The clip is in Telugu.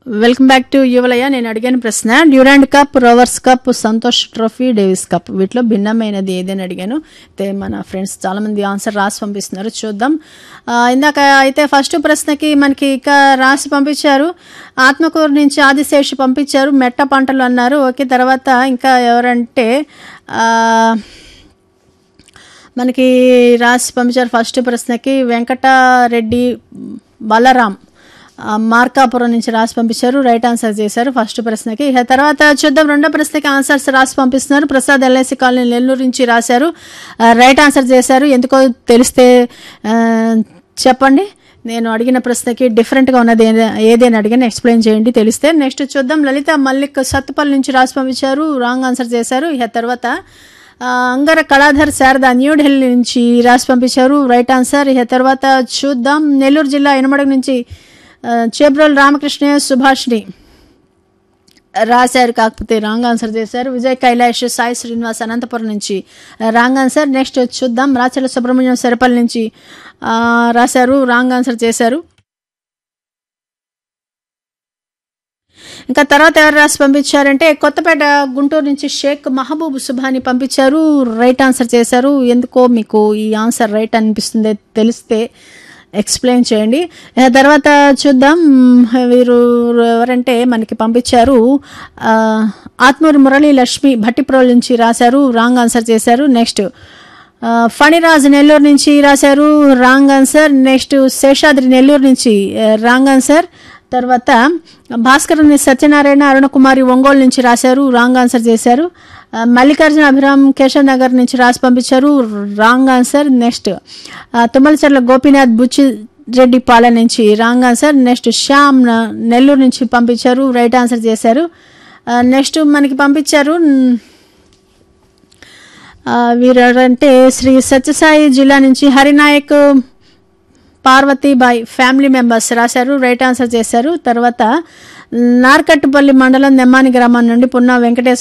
వెల్కమ్ బ్యాక్ టు యువలయ నేను అడిగిన ప్రశ్న Durand Cup Rovers Cup Santosh Trophy Davis Cup వీటిలో భిన్నమైనది ఏదని అడిగాను అయితే మన ఫ్రెండ్స్ చాలా మంది ఆన్సర్ రాసి పంపిస్తున్నారు చూద్దాం ఆ, ఇందాక అయితే ఫస్ట్ ప్రశ్నకి మనకి ఇక రాసి పంపించారు ఆత్మకూరు నుంచి ఆదిశేషి పంపించారు మెట్ట పంటలు అన్నారు ఓకే తర్వాత ఇంకా ఎవరంటే ఆ, మనకి రాసి పంపించారు ఫస్ట్ ప్రశ్నకి వెంకటారెడ్డి బలరాం ఆ, మార్కాపురం నుంచి రాసి పంపించారు రైట్ ఆన్సర్ చేశారు ఫస్ట్ ప్రశ్నకి ఇక తర్వాత చూద్దాం రెండో ప్రశ్నకి ఆన్సర్స్ రాసి పంపిస్తున్నారు ప్రసాద్ ఎల్ఐసి కాలనీ నెల్లూరు నుంచి రాశారు ఆ, రైట్ ఆన్సర్ చేశారు ఎందుకో తెలిస్తే ఆ, చెప్పండి నేను అడిగిన ప్రశ్నకి డిఫరెంట్గా ఉన్నది ఏది- ఏది అని అడిగాను ఎక్స్ప్లెయిన్ చేయండి తెలిస్తే నెక్స్ట్ చూద్దాం లలిత మల్లిక్ సత్తుపల్లి నుంచి రాసి పంపించారు రాంగ్ ఆన్సర్ చేశారు ఇక తర్వాత ఆ, అంగర కళాధర్ శారద న్యూఢిల్లీ నుంచి రాసి పంపించారు రైట్ ఆన్సర్ ఇక తర్వాత చూద్దాం నెల్లూరు జిల్లా ఎనమడుగు నుంచి ఆ, చేబ్రోల్ రామకృష్ణ సుభాష్ని రాశారు కాకపోతే రాంగ్ ఆన్సర్ చేశారు విజయ్ కైలాష్ సాయి శ్రీనివాస్ అనంతపురం నుంచి రాంగ్ ఆన్సర్ నెక్స్ట్ చూద్దాం రాచల సుబ్రహ్మణ్యం సరపల్లి నుంచి ఆ, రాశారు రాంగ్ ఆన్సర్ చేశారు ఇంకా తర్వాత ఎవరు రాసి పంపించారంటే కొత్తపేట గుంటూరు నుంచి షేక్ మహబూబ్ సుభాని పంపించారు రైట్ ఆన్సర్ చేశారు ఎందుకో మీకు ఈ ఆన్సర్ రైట్ అనిపిస్తుంది తెలిస్తే ఎక్స్ప్లెయిన్ చేయండి ఆ తర్వాత చూద్దాం వీరు ఎవరంటే మనకి పంపించారు ఆ, ఆత్మూరి మురళీ లక్ష్మి భట్టిప్రోల్ నుంచి రాశారు రాంగ్ ఆన్సర్ చేశారు నెక్స్ట్ ఆ, ఫణిరాజ్ నెల్లూరు నుంచి రాశారు wrong answer next Seshadri Nellore నుంచి ఆ, రాంగ్ ఆన్సర్ తర్వాత భాస్కరుని సత్యనారాయణ అరుణకుమారి ఒంగోలు నుంచి రాశారు రాంగ్ ఆన్సర్ చేశారు ఆ, మల్లికార్జున అభిరామ్ కేశవ్ నగర్ నుంచి రాసి పంపించారు రాంగ్ ఆన్సర్ నెక్స్ట్ ఆ, తుమ్మలచర్ల గోపీనాథ్ బుచ్చి రెడ్డి పాల నుంచి రాంగ్ ఆన్సర్ నెక్స్ట్ శ్యామ్ న- నెల్లూరు నుంచి పంపించారు రైట్ ఆన్సర్ చేశారు ఆ, నెక్స్ట్ మనకి పంపించారు న్- ఆ, వీరు ఎవరంటే శ్రీ సత్యసాయి జిల్లా నుంచి హరినాయక్ పార్వతీబాయ్ ఫ్యామిలీ మెంబర్స్ రాశారు రైట్ ఆన్సర్ చేశారు తర్వాత నార్కట్టుపల్లి మండలం నెమ్మాని గ్రామం నుండి పున్నా వెంకటేశ్వర